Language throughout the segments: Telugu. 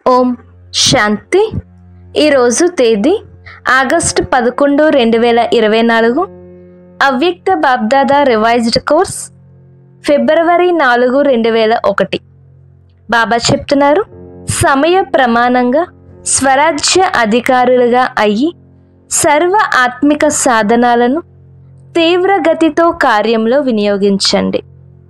ఓం శాంతి ఈరోజు తేదీ ఆగస్టు పదకొండు రెండు వేల ఇరవై నాలుగు అవ్యక్త బాబ్దాదా రివైజ్డ్ కోర్స్ ఫిబ్రవరి నాలుగు రెండు వేల ఒకటి బాబా చెప్తున్నారు సమయ ప్రమాణంగా స్వరాజ్య అధికారులుగా అయ్యి సర్వ ఆత్మిక సాధనాలను తీవ్రగతితో కార్యంలో వినియోగించండి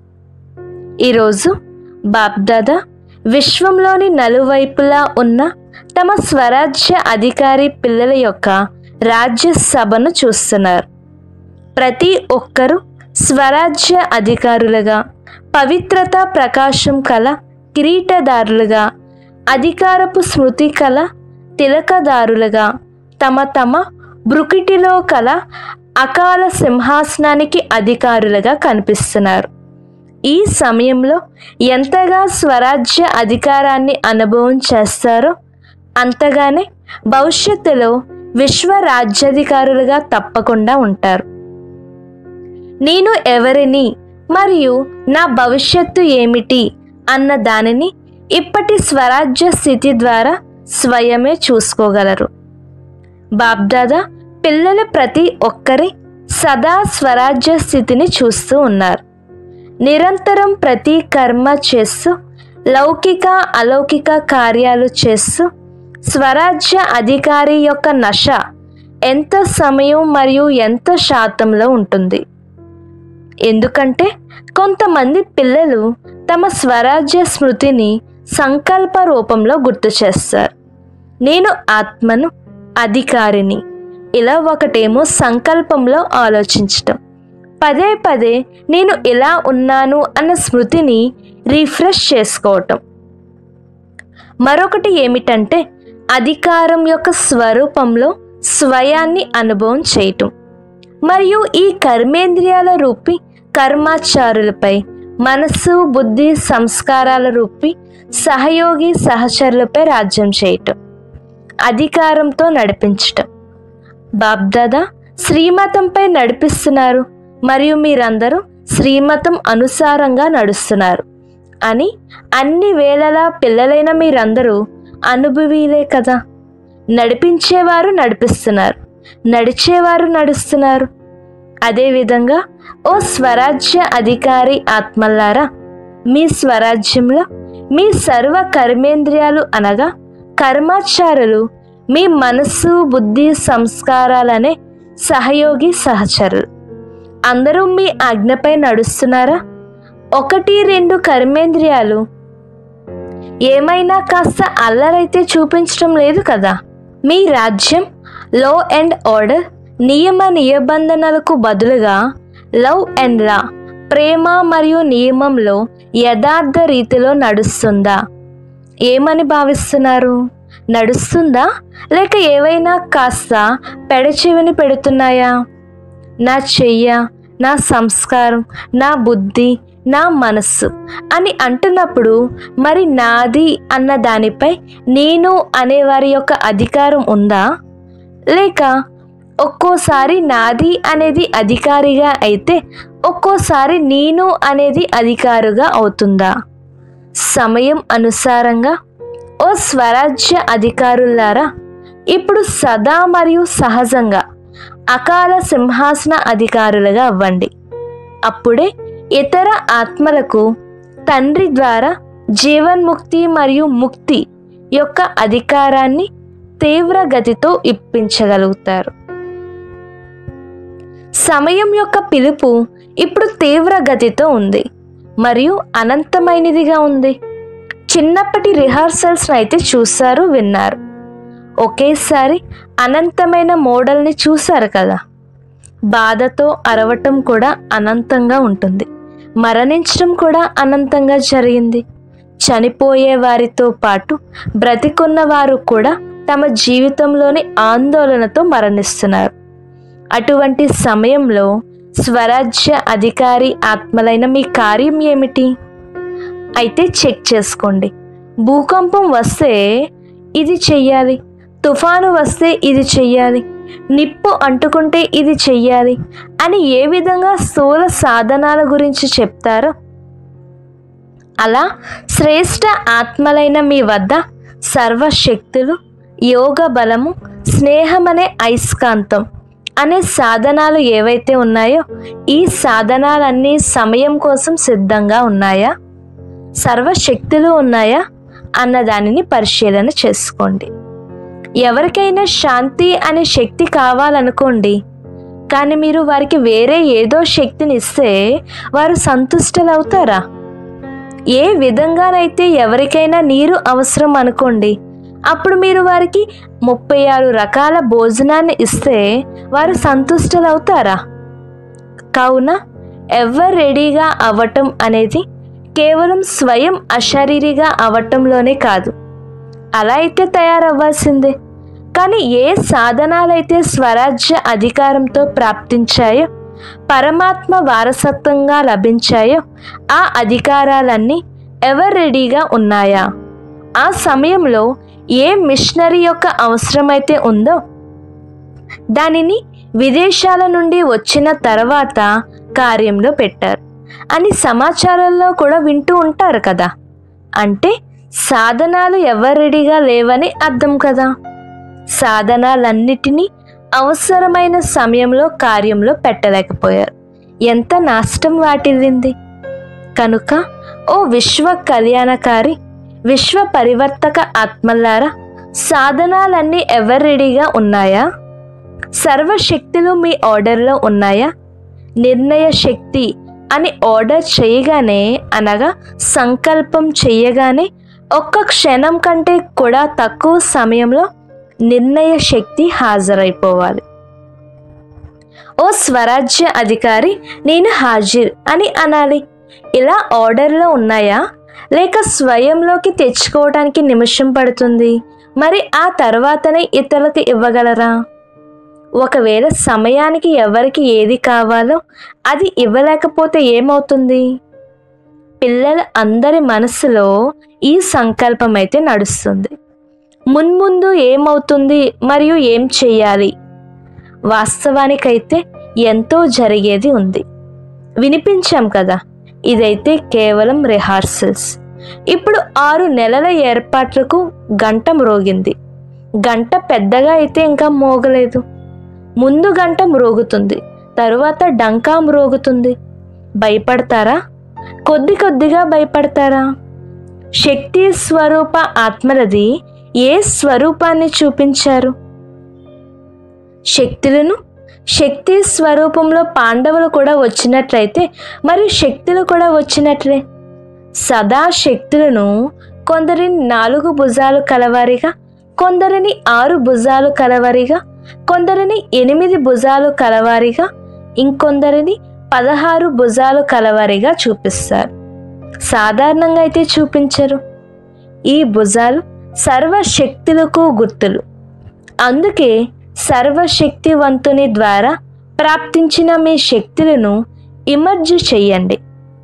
ఈరోజు బాబ్దాదా విశ్వంలోని నలువైపులా ఉన్న తమ స్వరాజ్య అధికారి పిల్లల యొక్క రాజ్యసభను చూస్తున్నారు ప్రతి ఒక్కరూ స్వరాజ్య అధికారులుగా పవిత్రత ప్రకాశం కల కిరీటదారులుగా అధికారపు స్మృతి కల తిలకదారులుగా తమ తమ బ్రుకిటిలో కల అకాల సింహాసనానికి అధికారులుగా కనిపిస్తున్నారు ఈ సమయంలో ఎంతగా స్వరాజ్య అధికారాన్ని అనుభవం చేస్తారో అంతగానే భవిష్యత్తులో విశ్వ రాజ్యాధికారులుగా తప్పకుండా ఉంటారు నేను ఎవరిని మరియు నా భవిష్యత్తు ఏమిటి అన్న దానిని ఇప్పటి స్వరాజ్య స్థితి ద్వారా స్వయమే చూసుకోగలరు బాబ్దాదా పిల్లల ప్రతి ఒక్కరి సదా స్వరాజ్య స్థితిని చూస్తూ ఉన్నారు నిరంతరం ప్రతి కర్మ చేస్తూ లౌకిక అలౌకిక కార్యాలు చేస్తూ స్వరాజ్య అధికారి యొక్క నశ ఎంత సమయం మరియు ఎంత శాతంలో ఉంటుంది ఎందుకంటే కొంతమంది పిల్లలు తమ స్వరాజ్య స్మృతిని సంకల్ప రూపంలో గుర్తు చేస్తారు నేను ఆత్మను అధికారిని ఇలా ఒకటేమో సంకల్పంలో ఆలోచించటం పదే పదే నేను ఇలా ఉన్నాను అన్న స్మృతిని రీఫ్రెష్ చేసుకోవటం మరొకటి ఏమిటంటే అధికారం యొక్క స్వరూపంలో స్వయాన్ని అనుభవం చేయటం మరియు ఈ కర్మేంద్రియాల రూపి కర్మాచారులపై మనస్సు బుద్ధి సంస్కారాల రూపి సహయోగి సహచరులపై రాజ్యం చేయటం అధికారంతో నడిపించటం బాబ్దాదా శ్రీమతంపై నడిపిస్తున్నారు మరియు మీరందరూ శ్రీమతం అనుసారంగా నడుస్తున్నారు అని అన్ని వేళలా పిల్లలైన మీరందరూ అనుభవీలే కదా నడిపించేవారు నడిపిస్తున్నారు నడిచేవారు నడుస్తున్నారు అదేవిధంగా ఓ స్వరాజ్య అధికారి ఆత్మల్లారా మీ స్వరాజ్యంలో మీ సర్వ కర్మేంద్రియాలు అనగా కర్మాచారులు మీ మనస్సు బుద్ధి సంస్కారాలనే సహయోగి సహచరులు అందరూ మీ ఆజ్ఞపై నడుస్తున్నారా ఒకటి రెండు కర్మేంద్రియాలు ఏమైనా కాస్త అల్లరైతే చూపించడం లేదు కదా మీ రాజ్యం లో అండ్ ఆర్డర్ నియమ నిబంధనలకు బదులుగా లవ్ అండ్ లా ప్రేమ మరియు నియమంలో యథార్థ రీతిలో నడుస్తుందా ఏమని భావిస్తున్నారు నడుస్తుందా లేక ఏవైనా కాస్త పెడచెవిని పెడుతున్నాయా నా చెయ్య నా సంస్కారం నా బుద్ధి నా మనస్సు అని అంటున్నప్పుడు మరి నాది అన్న దానిపై నేను అనే వారి యొక్క అధికారం ఉందా లేక ఒక్కోసారి నాది అనేది అధికారిగా అయితే ఒక్కోసారి నేను అనేది అధికారుగా అవుతుందా సమయం అనుసారంగా ఓ స్వరాజ్య అధికారులారా ఇప్పుడు సదా మరియు సహజంగా అకాల సింహాసన అధికారులుగా అవ్వండి అప్పుడే ఇతర ఆత్మలకు తండ్రి ద్వారా జీవన్ముక్తి మరియు ముక్తి యొక్క అధికారాన్ని తీవ్ర గతితో ఇప్పించగలుగుతారు సమయం యొక్క పిలుపు ఇప్పుడు తీవ్ర గతితో ఉంది మరియు అనంతమైనదిగా ఉంది చిన్నప్పటి రిహార్సల్స్ అయితే చూశారు విన్నారు ఒకేసారి అనంతమైన మోడల్ని చూశారు కదా బాధతో అరవటం కూడా అనంతంగా ఉంటుంది మరణించడం కూడా అనంతంగా జరిగింది చనిపోయే వారితో పాటు బ్రతికున్న వారు కూడా తమ జీవితంలోని ఆందోళనతో మరణిస్తున్నారు అటువంటి సమయంలో స్వరాజ్య అధికారి ఆత్మలైన మీ కార్యం ఏమిటి అయితే చెక్ చేసుకోండి భూకంపం వస్తే ఇది చెయ్యాలి తుఫాను వస్తే ఇది చెయ్యాలి నిప్పు అంటుకుంటే ఇది చెయ్యాలి అని ఏ విధంగా స్థూల సాధనాల గురించి చెప్తారో అలా శ్రేష్ట ఆత్మలైన మీ వద్ద సర్వశక్తులు యోగ బలము స్నేహం అనే అయస్కాంతం అనే సాధనాలు ఏవైతే ఉన్నాయో ఈ సాధనాలన్నీ సమయం కోసం సిద్ధంగా ఉన్నాయా సర్వశక్తులు ఉన్నాయా అన్న దానిని పరిశీలన చేసుకోండి ఎవరికైనా శాంతి అనే శక్తి కావాలనుకోండి కానీ మీరు వారికి వేరే ఏదో శక్తిని ఇస్తే వారు సంతుష్టలవుతారా ఏ విధంగానైతే ఎవరికైనా నీరు అవసరం అనుకోండి అప్పుడు మీరు వారికి ముప్పై ఆరు రకాల భోజనాన్ని ఇస్తే వారు సంతుష్టలవుతారా కావున ఎవరు రెడీగా అవ్వటం అనేది కేవలం స్వయం అశరీరిగా అవ్వటంలోనే కాదు అలా అయితే తయారవ్వాల్సిందే కానీ ఏ సాధనాలైతే స్వరాజ్య అధికారంతో ప్రాప్తించాయో పరమాత్మ వారసత్వంగా లభించాయో ఆ అధికారాలన్నీ ఎవరు రెడీగా ఉన్నాయా ఆ సమయంలో ఏ మిషనరీ యొక్క అవసరమైతే ఉందో దానిని విదేశాల నుండి వచ్చిన తర్వాత కార్యంలో పెట్టారు అని సమాచారంలో కూడా వింటూ ఉంటారు కదా అంటే సాధనాలు ఎవరు రెడీగా లేవని అర్థం కదా సాధనాలన్నిటినీ అవసరమైన సమయంలో కార్యంలో పెట్టలేకపోయారు ఎంత నష్టం వాటిల్లింది కనుక ఓ విశ్వ కళ్యాణకారి విశ్వ పరివర్తక ఆత్మలారా సాధనాలన్నీ ఎవరు రెడీగా ఉన్నాయా సర్వశక్తులు మీ ఆర్డర్లో ఉన్నాయా నిర్ణయ శక్తి అని ఆర్డర్ చేయగానే అనగా సంకల్పం చేయగానే ఒక్క క్షణం కంటే కూడా తక్కువ సమయంలో నిర్ణయ శక్తి హాజరైపోవాలి ఓ స్వరాజ్య అధికారి నేను హాజర్ అని అనాలి ఇలా ఆర్డర్లో ఉన్నాయా లేక స్వయంలోకి తెచ్చుకోవడానికి నిమిషం పడుతుంది మరి ఆ తర్వాతనే ఇతరులకు ఇవ్వగలరా ఒకవేళ సమయానికి ఎవరికి ఏది కావాలో అది ఇవ్వలేకపోతే ఏమవుతుంది పిల్లల అందరి మనసులో ఈ సంకల్పం అయితే నడుస్తుంది మున్ముందు ఏమవుతుంది మరియు ఏం చేయాలి వాస్తవానికైతే ఎంతో జరిగేది ఉంది వినిపించాం కదా ఇదైతే కేవలం రిహార్సల్స్ ఇప్పుడు ఆరు నెలల ఏర్పాట్లకు గంట మ్రోగింది గంట పెద్దగా అయితే ఇంకా మోగలేదు ముందు గంట మ్రోగుతుంది తరువాత డంకా మ్రోగుతుంది భయపడతారా కొద్ది కొద్దిగా భయపడతారా శక్తి స్వరూప ఆత్మలది ఏ స్వరూపాన్ని చూపించారు శక్తులను శక్తి స్వరూపంలో పాండవులు కూడా వచ్చినట్లయితే మరియు శక్తులు కూడా వచ్చినట్లే సదా శక్తులను కొందరిని నాలుగు భుజాలు కలవారిగా కొందరిని ఆరు భుజాలు కలవారిగా కొందరిని ఎనిమిది భుజాలు కలవారిగా ఇంకొందరిని పదహారు భుజాలు కలవారిగా చూపిస్తారు సాధారణంగా అయితే చూపించరు ఈ భుజాలు సర్వశక్తులకు గుర్తులు అందుకే సర్వశక్తివంతుని ద్వారా ప్రాప్తించిన మీ శక్తులను ఇమర్జ్ చెయ్యండి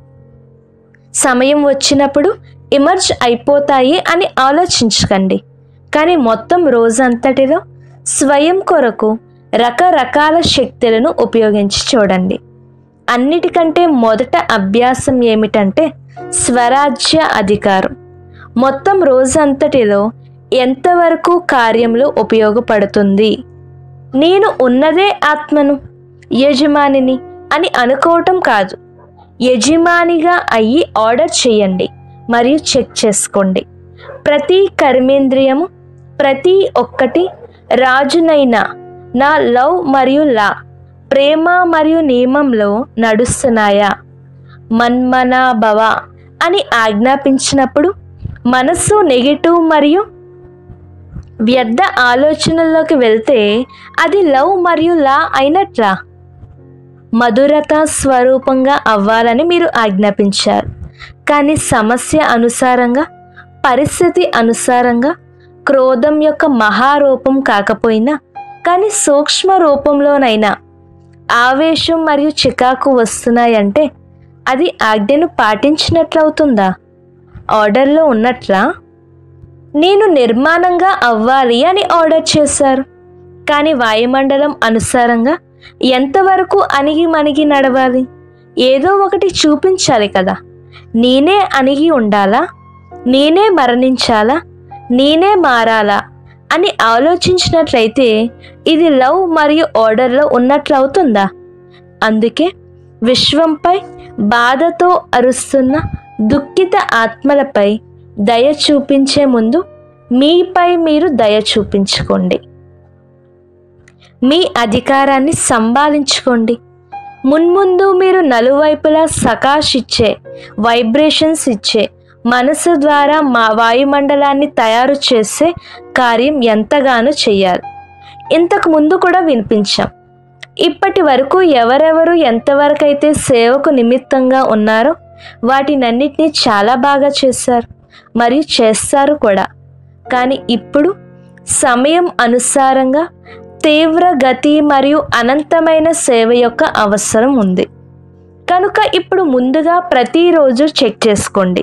సమయం వచ్చినప్పుడు ఇమర్జ్ అయిపోతాయి అని ఆలోచించకండి కానీ మొత్తం రోజంతటిలో స్వయం కొరకు రకరకాల శక్తులను ఉపయోగించి చూడండి అన్నిటికంటే మొదట అభ్యాసం ఏమిటంటే స్వరాజ్య అధికారం మొత్తం రోజంతటిలో ఎంతవరకు కార్యంలో ఉపయోగపడుతుంది నేను ఉన్నదే ఆత్మను యజమానిని అని అనుకోవటం కాదు యజమానిగా అయ్యి ఆర్డర్ చేయండి మరియు చెక్ చేసుకోండి ప్రతి కర్మేంద్రియము ప్రతి ఒక్కటి రాజునైన నా లవ్ మరియు లా ప్రేమ మరియు నియమంలో నడుస్తున్నాయా మన్మనా భవ అని ఆజ్ఞాపించినప్పుడు మనస్సు నెగిటివ్ మరియు వ్యర్థ ఆలోచనల్లోకి వెళ్తే అది లవ్ మరియు లా అయినట్లా మధురత స్వరూపంగా అవ్వాలని మీరు ఆజ్ఞాపించారు కానీ సమస్య అనుసారంగా పరిస్థితి అనుసారంగా క్రోధం యొక్క మహారూపం కాకపోయినా కానీ సూక్ష్మ రూపంలోనైనా ఆవేశం మరియు చికాకు వస్తున్నాయంటే అది ఆజ్ఞను పాటించినట్లవుతుందా ఆర్డర్లో ఉన్నట్లా నేను నిర్మాణంగా అవ్వాలి అని ఆర్డర్ చేశారు కానీ వాయుమండలం అనుసారంగా ఎంతవరకు అణిగి మణిగి నడవాలి ఏదో ఒకటి చూపించాలి కదా నేనే అణిగి ఉండాలా నేనే మరణించాలా నేనే మారాలా అని ఆలోచించినట్లయితే ఇది లవ్ మరియు ఆర్డర్లో ఉన్నట్లవుతుందా అందుకే విశ్వంపై బాధతో అరుస్తున్న దుఃఖిత ఆత్మలపై దయ చూపించే ముందు మీపై మీరు దయ చూపించుకోండి మీ అధికారాన్ని సంభాలించుకోండి మున్ముందు మీరు నలువైపులా సకాష్ ఇచ్చే వైబ్రేషన్స్ ఇచ్చే మనసు ద్వారా మా వాయుమండలాన్ని తయారు చేసే కార్యం ఎంతగానో చెయ్యాలి ఇంతకు ముందు కూడా వినిపించాం ఇప్పటి వరకు ఎవరెవరు ఎంతవరకు అయితే సేవకు నిమిత్తంగా ఉన్నారో వాటినన్నిటినీ చాలా బాగా చేశారు మరియు చేస్తారు కూడా కానీ ఇప్పుడు సమయం అనుసారంగా తీవ్ర గతి మరియు అనంతమైన సేవ యొక్క అవసరం ఉంది కనుక ఇప్పుడు ముందుగా ప్రతిరోజు చెక్ చేసుకోండి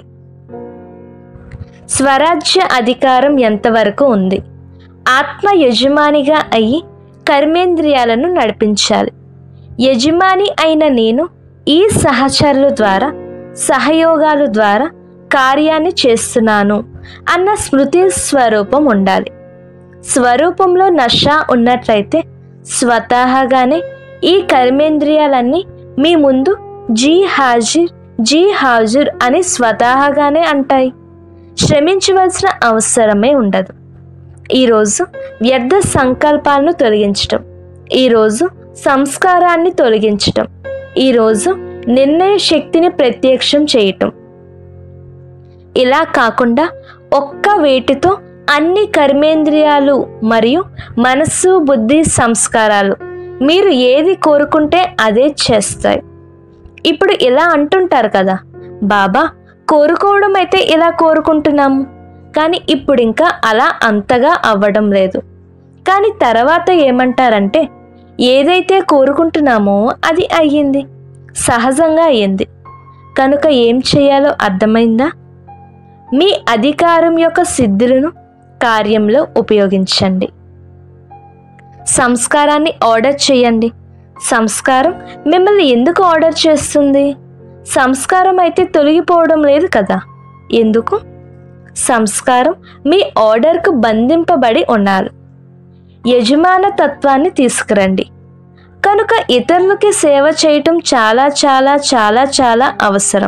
స్వరాజ్య అధికారం ఎంతవరకు ఉంది ఆత్మ యజమానిగా అయి కర్మేంద్రియాలను నడిపించాలి యజమాని అయిన నేను ఈ సహచరుల ద్వారా సహయోగాల ద్వారా కార్యాన్ని చేస్తున్నాను అన్న స్మృతి స్వరూపం ఉండాలి స్వరూపంలో నష ఉన్నట్లయితే స్వతహాగానే ఈ కర్మేంద్రియాలన్నీ మీ ముందు జీ హాజిర్ జీ హాజుర్ అని స్వతహాగానే అంటాయి శ్రమించవలసిన అవసరమే ఉండదు ఈరోజు వ్యర్థ సంకల్పాలను తొలగించటం ఈరోజు సంస్కారాన్ని తొలగించటం ఈరోజు నిర్ణయ శక్తిని ప్రత్యక్షం చేయటం ఇలా కాకుండా ఒక్క వేటితో అన్ని కర్మేంద్రియాలు మరియు మనస్సు బుద్ధి సంస్కారాలు మీరు ఏది కోరుకుంటే అదే చేస్తాయి ఇప్పుడు ఇలా అంటుంటారు కదా బాబా కోరుకోవడం అయితే ఇలా కోరుకుంటున్నాము కానీ ఇప్పుడు ఇంకా అలా అంతగా అవ్వడం లేదు కానీ తర్వాత ఏమంటారంటే ఏదైతే కోరుకుంటున్నామో అది అయ్యింది సహజంగా అయ్యింది కనుక ఏం చేయాలో అర్థమైందా మీ అధికారం యొక్క సిద్ధులను కార్యంలో ఉపయోగించండి సంస్కారాన్ని ఆర్డర్ చేయండి సంస్కారం మిమ్మల్ని ఎందుకు ఆర్డర్ చేస్తుంది సంస్కారం అయితే తొలగిపోవడం లేదు కదా ఎందుకు సంస్కారం మీ ఆర్డర్కు బంధింపబడి ఉన్నారు యజమాన తత్వాన్ని తీసుకురండి కనుక ఇతరులకి సేవ చేయటం చాలా చాలా చాలా చాలా అవసరం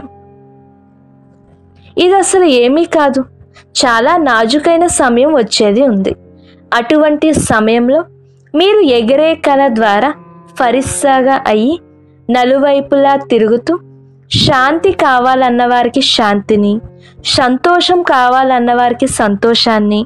ఇది అసలు ఏమీ కాదు చాలా నాజుకైన సమయం వచ్చేది ఉంది అటువంటి సమయంలో మీరు ఎగిరే కళ ద్వారా ఫరిస్సాగా అయ్యి నలువైపులా తిరుగుతూ శాంతి కావాలన్న వారికి శాంతిని సంతోషం కావాలన్న వారికి సంతోషాన్ని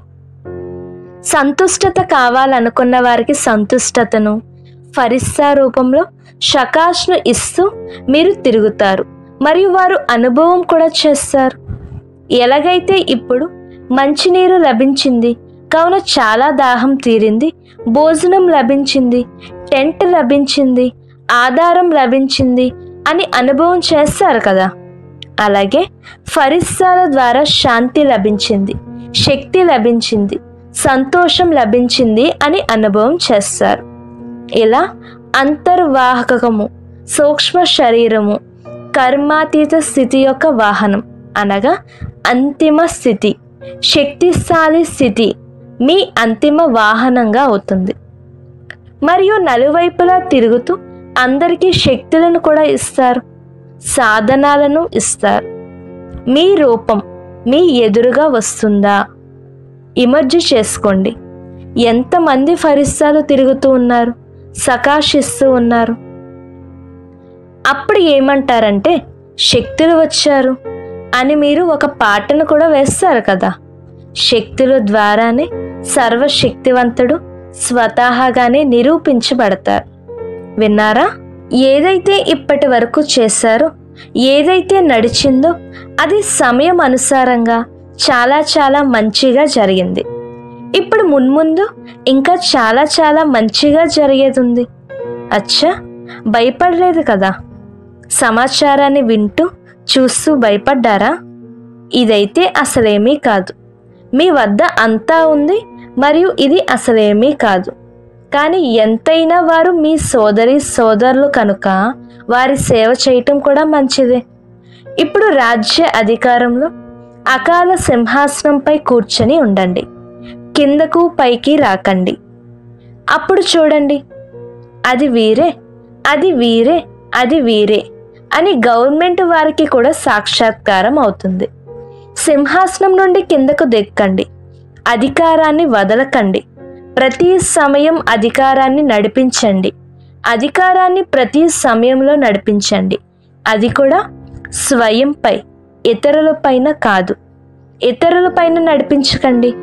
సంతుష్టత కావాలనుకున్న వారికి సంతుష్టతను ఫరిస్సా రూపంలో షకాష్ను ఇస్తూ మీరు తిరుగుతారు మరియు వారు అనుభవం కూడా చేస్తారు ఎలాగైతే ఇప్పుడు మంచినీరు లభించింది కావున చాలా దాహం తీరింది భోజనం లభించింది టెంట్ లభించింది ఆధారం లభించింది అని అనుభవం చేస్తారు కదా అలాగే ఫరిస్సాల ద్వారా శాంతి లభించింది శక్తి లభించింది సంతోషం లభించింది అని అనుభవం చేస్తారు ఇలా అంతర్వాహకము సూక్ష్మ శరీరము కర్మాతీత స్థితి యొక్క వాహనం అనగా అంతిమ స్థితి శక్తిశాలి స్థితి మీ అంతిమ వాహనంగా అవుతుంది మరియు నలువైపులా తిరుగుతూ అందరికీ శక్తులను కూడా ఇస్తారు సాధనాలను ఇస్తారు మీ రూపం మీ ఎదురుగా వస్తుందా ఇమర్జి చేసుకోండి ఎంతమంది ఫరిస్తాలు తిరుగుతూ ఉన్నారు సకాశిస్తూ ఉన్నారు అప్పుడు ఏమంటారంటే శక్తులు వచ్చారు అని మీరు ఒక పాటను కూడా వేస్తారు కదా శక్తుల ద్వారానే సర్వశక్తివంతుడు స్వతహాగానే నిరూపించబడతారు విన్నారా ఏదైతే ఇప్పటి వరకు చేశారో ఏదైతే నడిచిందో అది సమయం అనుసారంగా చాలా చాలా మంచిగా జరిగింది ఇప్పుడు మున్ముందు ఇంకా చాలా చాలా మంచిగా జరిగేది ఉంది అచ్చా భయపడలేదు కదా సమాచారాన్ని వింటూ చూస్తూ భయపడ్డారా ఇదైతే అసలేమీ కాదు మీ వద్ద అంతా ఉంది మరియు ఇది అసలేమీ కాదు కానీ ఎంతైనా వారు మీ సోదరి సోదరులు కనుక వారి సేవ చేయటం కూడా మంచిదే ఇప్పుడు రాజ్య అధికారంలో అకాల సింహాసనంపై కూర్చొని ఉండండి కిందకు పైకి రాకండి అప్పుడు చూడండి అది వీరే అది వీరే అది వీరే అని గవర్నమెంట్ వారికి కూడా సాక్షాత్కారం అవుతుంది సింహాసనం నుండి కిందకు దెక్కండి అధికారాన్ని వదలకండి ప్రతి సమయం అధికారాన్ని నడిపించండి అధికారాన్ని ప్రతి సమయంలో నడిపించండి అది కూడా స్వయంపై ఇతరుల పైన కాదు ఇతరుల పైన నడిపించకండి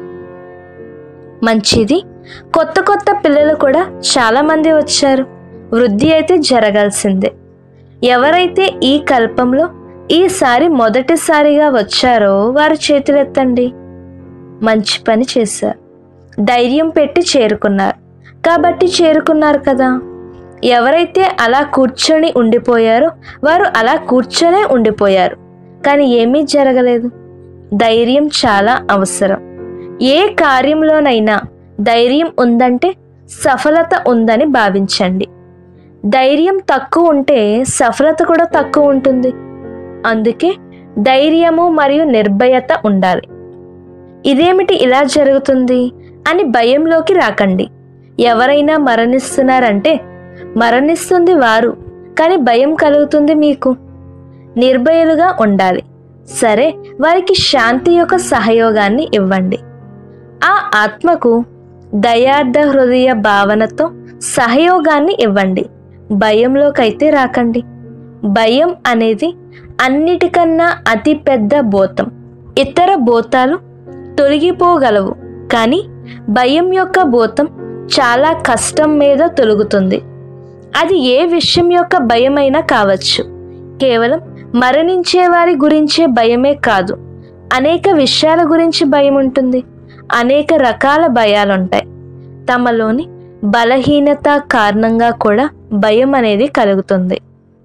మంచిది కొత్త కొత్త పిల్లలు కూడా చాలామంది వచ్చారు వృద్ధి అయితే జరగాల్సిందే ఎవరైతే ఈ కల్పంలో ఈసారి మొదటిసారిగా వచ్చారో వారు చేతులెత్తండి మంచి పని చేశారు ధైర్యం పెట్టి చేరుకున్నారు కాబట్టి చేరుకున్నారు కదా ఎవరైతే అలా కూర్చొని ఉండిపోయారో వారు అలా కూర్చొనే ఉండిపోయారు కానీ ఏమీ జరగలేదు ధైర్యం చాలా అవసరం ఏ కార్యంలోనైనా ధైర్యం ఉందంటే సఫలత ఉందని భావించండి ధైర్యం తక్కువ ఉంటే సఫలత కూడా తక్కువ ఉంటుంది అందుకే ధైర్యము మరియు నిర్భయత ఉండాలి ఇదేమిటి ఇలా జరుగుతుంది అని భయంలోకి రాకండి ఎవరైనా మరణిస్తున్నారంటే మరణిస్తుంది వారు కానీ భయం కలుగుతుంది మీకు నిర్భయులుగా ఉండాలి సరే వారికి శాంతి యొక్క సహయోగాన్ని ఇవ్వండి ఆ ఆత్మకు దయార్థ హృదయ భావనతో సహయోగాన్ని ఇవ్వండి భయంలోకైతే రాకండి భయం అనేది అన్నిటికన్నా అతి పెద్ద భూతం ఇతర భూతాలు తొలగిపోగలవు కానీ భయం యొక్క భూతం చాలా కష్టం మీద తొలుగుతుంది అది ఏ విషయం యొక్క భయమైనా కావచ్చు కేవలం మరణించే వారి గురించే భయమే కాదు అనేక విషయాల గురించి భయం ఉంటుంది అనేక రకాల భయాలుంటాయి తమలోని బలహీనత కారణంగా కూడా భయం అనేది కలుగుతుంది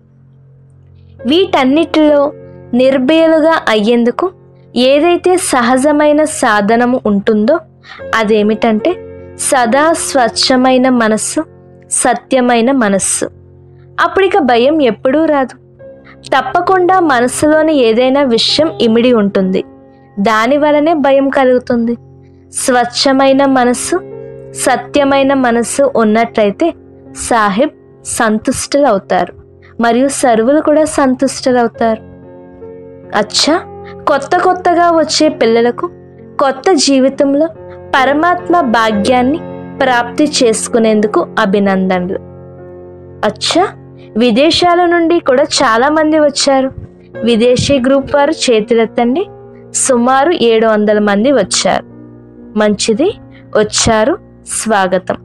వీటన్నిటిలో నిర్భయలుగా అయ్యేందుకు ఏదైతే సహజమైన సాధనము ఉంటుందో అదేమిటంటే సదా స్వచ్ఛమైన మనస్సు సత్యమైన మనస్సు అప్పుడిక భయం ఎప్పుడూ రాదు తప్పకుండా మనసులోని ఏదైనా విషయం ఇమిడి ఉంటుంది దాని వలనే భయం కలుగుతుంది స్వచ్ఛమైన మనస్సు సత్యమైన మనస్సు ఉన్నట్లయితే సాహిబ్ సంతుష్టులు అవుతారు మరియు సర్వులు కూడా సంతుష్టులు అవుతారు అచ్చా కొత్త కొత్తగా వచ్చే పిల్లలకు కొత్త జీవితంలో పరమాత్మ భాగ్యాన్ని ప్రాప్తి చేసుకునేందుకు అభినందనలు అచ్చా విదేశాల నుండి కూడా చాలా మంది వచ్చారు విదేశీ గ్రూప్ వారు చేతులెత్తండి సుమారు ఏడు వందల మంది వచ్చారు మంచిది వచ్చారు స్వాగతం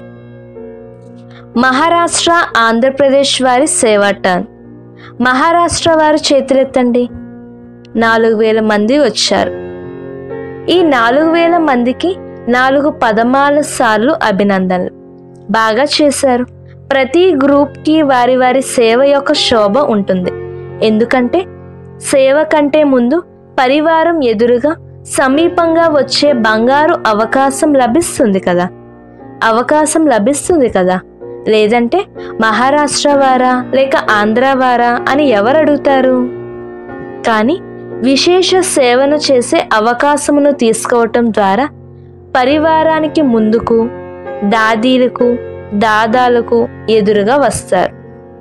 మహారాష్ట్ర ఆంధ్రప్రదేశ్ వారి సేవా టర్న్ మహారాష్ట్ర వారు చేతులెత్తండి నాలుగు వేల మంది వచ్చారు ఈ నాలుగు వేల మందికి నాలుగు పదమాల సార్లు అభినందనలు బాగా చేశారు ప్రతి గ్రూప్కి వారి వారి సేవ యొక్క శోభ ఉంటుంది ఎందుకంటే సేవ కంటే ముందు పరివారం ఎదురుగా సమీపంగా వచ్చే బంగారు అవకాశం లభిస్తుంది కదా అవకాశం లభిస్తుంది కదా లేదంటే మహారాష్ట్ర వారా లేక ఆంధ్ర వారా అని ఎవరు అడుగుతారు కానీ విశేష సేవను చేసే అవకాశమును తీసుకోవటం ద్వారా పరివారానికి ముందుకు దాదీలకు దాదాలకు ఎదురుగా వస్తారు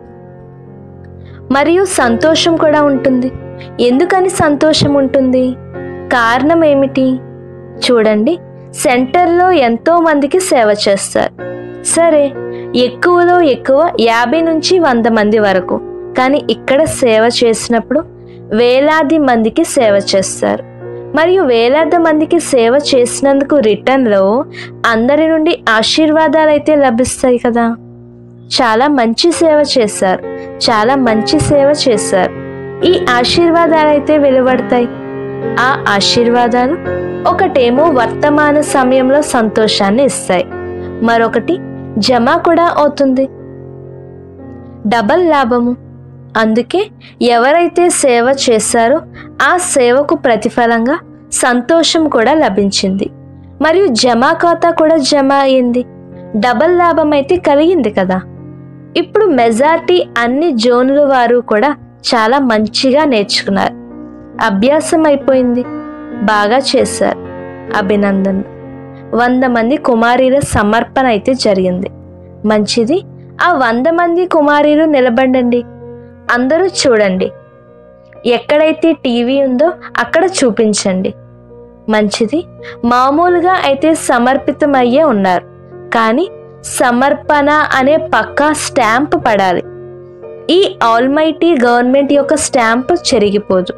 మరియు సంతోషం కూడా ఉంటుంది ఎందుకని సంతోషం ఉంటుంది కారణం ఏమిటి చూడండి సెంటర్లో ఎంతో మందికి సేవ చేస్తారు సరే ఎక్కువలో ఎక్కువ యాభై నుంచి వంద మంది వరకు కానీ ఇక్కడ సేవ చేసినప్పుడు వేలాది మందికి సేవ చేస్తారు మరియు వేలాది మందికి సేవ చేసినందుకు రిటర్న్లో అందరి నుండి ఆశీర్వాదాలు అయితే లభిస్తాయి కదా చాలా మంచి సేవ చేశారు చాలా మంచి సేవ చేశారు ఈ ఆశీర్వాదాలు అయితే వెలువడతాయి ఆ ఆశీర్వాదాలు ఒకటేమో వర్తమాన సమయంలో సంతోషాన్ని ఇస్తాయి మరొకటి జమ కూడా అవుతుంది డబల్ లాభము అందుకే ఎవరైతే సేవ చేశారో ఆ సేవకు ప్రతిఫలంగా సంతోషం కూడా లభించింది మరియు జమా ఖాతా కూడా జమ అయింది డబల్ లాభం అయితే కలిగింది కదా ఇప్పుడు మెజార్టీ అన్ని జోన్ల వారు కూడా చాలా మంచిగా నేర్చుకున్నారు అభ్యాసం అయిపోయింది బాగా చేశారు అభినందన్ వంద మంది కుమారీల సమర్పణ అయితే జరిగింది మంచిది ఆ వంద మంది కుమారీలు నిలబడండి అందరూ చూడండి ఎక్కడైతే టీవీ ఉందో అక్కడ చూపించండి మంచిది మామూలుగా అయితే సమర్పితమయ్యే ఉన్నారు కానీ సమర్పణ అనే పక్కా స్టాంప్ పడాలి ఈ ఆల్మైటీ గవర్నమెంట్ యొక్క స్టాంప్ చెరిగిపోదు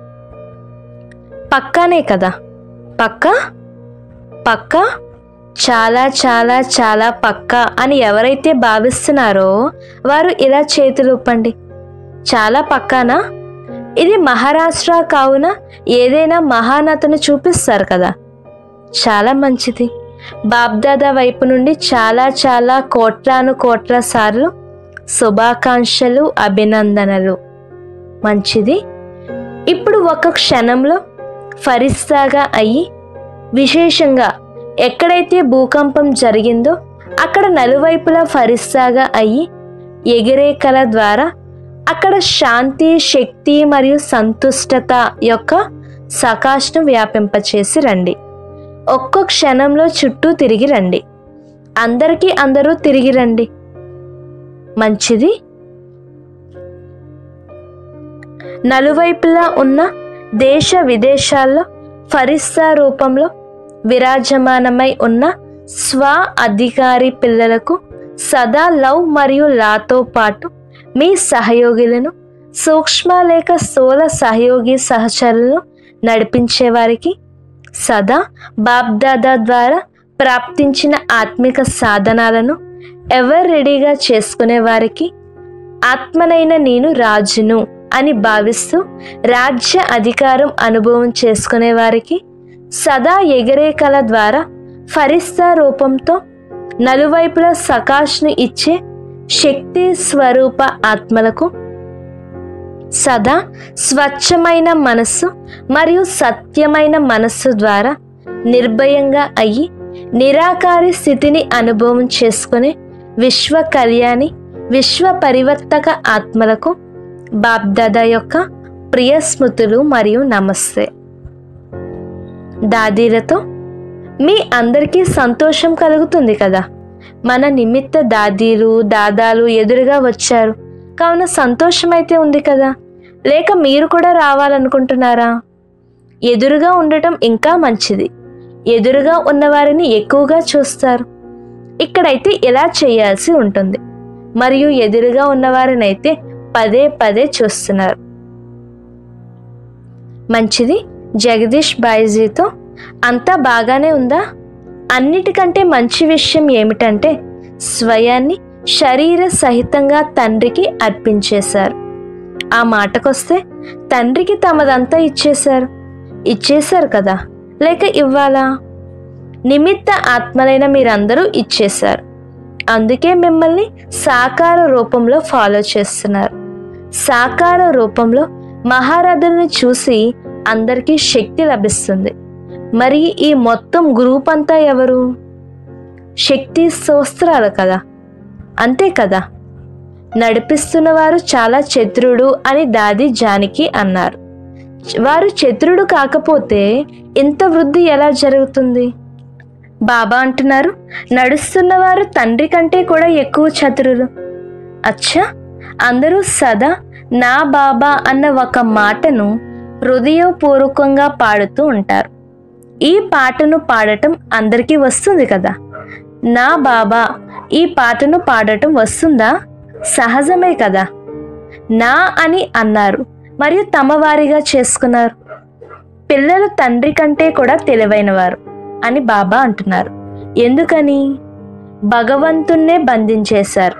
పక్కానే కదా పక్కా పక్కా చాలా చాలా చాలా పక్కా అని ఎవరైతే భావిస్తున్నారో వారు ఇలా చేతులు ఊపండి చాలా పక్కానా ఇది మహారాష్ట్ర కావున ఏదైనా మహానతను చూపిస్తారు కదా చాలా మంచిది బాబ్దాదా వైపు నుండి చాలా చాలా కోట్లాను కోట్ల సార్లు శుభాకాంక్షలు అభినందనలు మంచిది ఇప్పుడు ఒక క్షణంలో ఫరిస్తాగా అయ్యి విశేషంగా ఎక్కడైతే భూకంపం జరిగిందో అక్కడ నలువైపులా ఫరిస్తాగా అయ్యి ఎగిరే కళ ద్వారా అక్కడ శాంతి శక్తి మరియు సంతుష్టత యొక్క సకాష్ను వ్యాపింపచేసి రండి ఒక్క క్షణంలో చుట్టూ తిరిగి రండి అందరికీ అందరూ తిరిగి రండి మంచిది నలువైపులా ఉన్న దేశ విదేశాల్లో ఫరిస్తా రూపంలో విరాజమానమై ఉన్న స్వ అధికారి పిల్లలకు సదా లవ్ మరియు లాతో పాటు మీ సహయోగులను సూక్ష్మ లేక స్థూల సహయోగి సహచరులను నడిపించే వారికి సదా బాబ్దాదా ద్వారా ప్రాప్తించిన ఆత్మిక సాధనాలను ఎవర్ రెడీగా చేసుకునే వారికి ఆత్మనైన నేను రాజును అని భావిస్తూ రాజ్య అధికారం అనుభవం చేసుకునే వారికి సదా ఎగిరే కళ ద్వారా ఫరిస్తా రూపంతో నలువైపుల సకాష్ను ఇచ్చే శక్తి స్వరూప ఆత్మలకు సదా స్వచ్ఛమైన మనస్సు మరియు సత్యమైన మనస్సు ద్వారా నిర్భయంగా అయ్యి నిరాకారి స్థితిని అనుభవం చేసుకునే విశ్వ కళ్యాణి విశ్వ పరివర్తక ఆత్మలకు బాబ్దాదా యొక్క ప్రియ స్మృతులు మరియు నమస్తే దాదీలతో మీ అందరికీ సంతోషం కలుగుతుంది కదా మన నిమిత్త దాదీలు దాదాలు ఎదురుగా వచ్చారు కావున సంతోషం అయితే ఉంది కదా లేక మీరు కూడా రావాలనుకుంటున్నారా ఎదురుగా ఉండటం ఇంకా మంచిది ఎదురుగా ఉన్నవారిని ఎక్కువగా చూస్తారు ఇక్కడైతే ఇలా చేయాల్సి ఉంటుంది మరియు ఎదురుగా ఉన్నవారినైతే పదే పదే చూస్తున్నారు మంచిది జగదీష్ బాయిజీతో అంతా బాగానే ఉందా అన్నిటికంటే మంచి విషయం ఏమిటంటే స్వయాన్ని శరీర సహితంగా తండ్రికి అర్పించేశారు ఆ మాటకొస్తే తండ్రికి తమదంతా ఇచ్చేశారు ఇచ్చేశారు కదా లేక ఇవ్వాలా నిమిత్త ఆత్మలైన మీరందరూ ఇచ్చేశారు అందుకే మిమ్మల్ని సాకార రూపంలో ఫాలో చేస్తున్నారు సాకార రూపంలో మహారథుల్ని చూసి అందరికీ శక్తి లభిస్తుంది మరి ఈ మొత్తం గ్రూప్ అంతా ఎవరు శక్తి స్తోత్రాలు కదా అంతే కదా నడిపిస్తున్న వారు చాలా చతురుడు అని దాది జానికి అన్నారు వారు చతురుడు కాకపోతే ఇంత వృద్ధి ఎలా జరుగుతుంది బాబా అంటున్నారు నడుస్తున్నవారు తండ్రి కంటే కూడా ఎక్కువ చతురులు అచ్చా అందరూ సదా నా బాబా అన్న ఒక మాటను హృదయపూర్వకంగా పాడుతూ ఉంటారు ఈ పాటను పాడటం అందరికీ వస్తుంది కదా నా బాబా ఈ పాటను పాడటం వస్తుందా సహజమే కదా నా అని అన్నారు మరియు తమ వారిగా చేసుకున్నారు పిల్లలు తండ్రి కంటే కూడా తెలివైనవారు అని బాబా అంటున్నారు ఎందుకని భగవంతుణ్ణే బంధించేశారు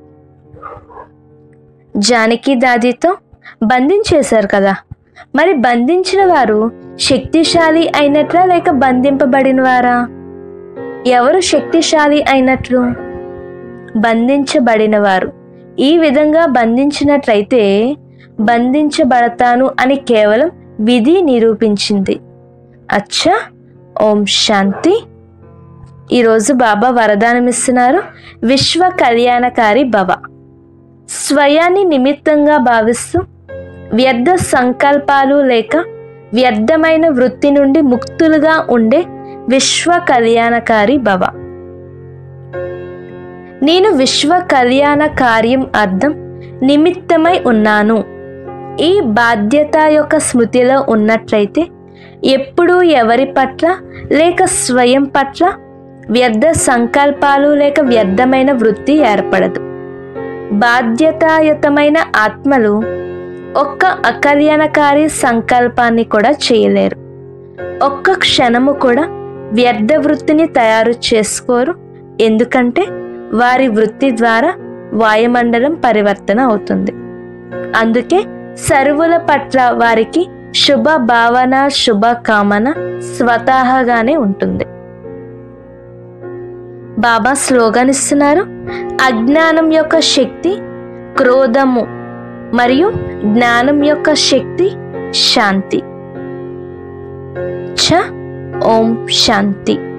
జానకి దాదితో బంధించేశారు కదా మరి బంధించిన వారు శక్తిశాలి అయినట్లా లేక బంధింపబడిన వారా ఎవరు శక్తిశాలి అయినట్లు బంధించబడిన వారు ఈ విధంగా బంధించినట్లయితే బంధించబడతాను అని కేవలం విధి నిరూపించింది అచ్చా ఓం శాంతి ఈరోజు బాబా వరదానం ఇస్తున్నారు విశ్వ కళ్యాణకారి భవ స్వయాన్ని నిమిత్తంగా భావిస్తూ వ్యర్థ సంకల్పాలు లేక వ్యర్థమైన వృత్తి నుండి ముక్తులుగా ఉండే విశ్వ కళ్యాణకారి భవ నేను విశ్వ కళ్యాణ కార్యం అర్థం నిమిత్తమై ఉన్నాను ఈ బాధ్యత యొక్క స్మృతిలో ఉన్నట్లయితే ఎప్పుడూ ఎవరి పట్ల లేక స్వయం పట్ల వ్యర్థ సంకల్పాలు లేక వ్యర్థమైన వృత్తి ఏర్పడదు బాధ్యతాయుతమైన ఆత్మలు ఒక్క అకల్యాణకారి సంకల్పాన్ని కూడా చేయలేరు ఒక్క క్షణము కూడా వ్యర్థ వృత్తిని తయారు చేసుకోరు ఎందుకంటే వారి వృత్తి ద్వారా వాయుమండలం పరివర్తన అవుతుంది అందుకే సర్వుల పట్ల వారికి శుభ భావన శుభ కామన స్వతహాగానే ఉంటుంది బాబా స్లోగన్ ఇస్తున్నారు అజ్ఞానం యొక్క శక్తి క్రోధము మరియు జ్ఞానం యొక్క శక్తి శాంతి ఛ ఓం శాంతి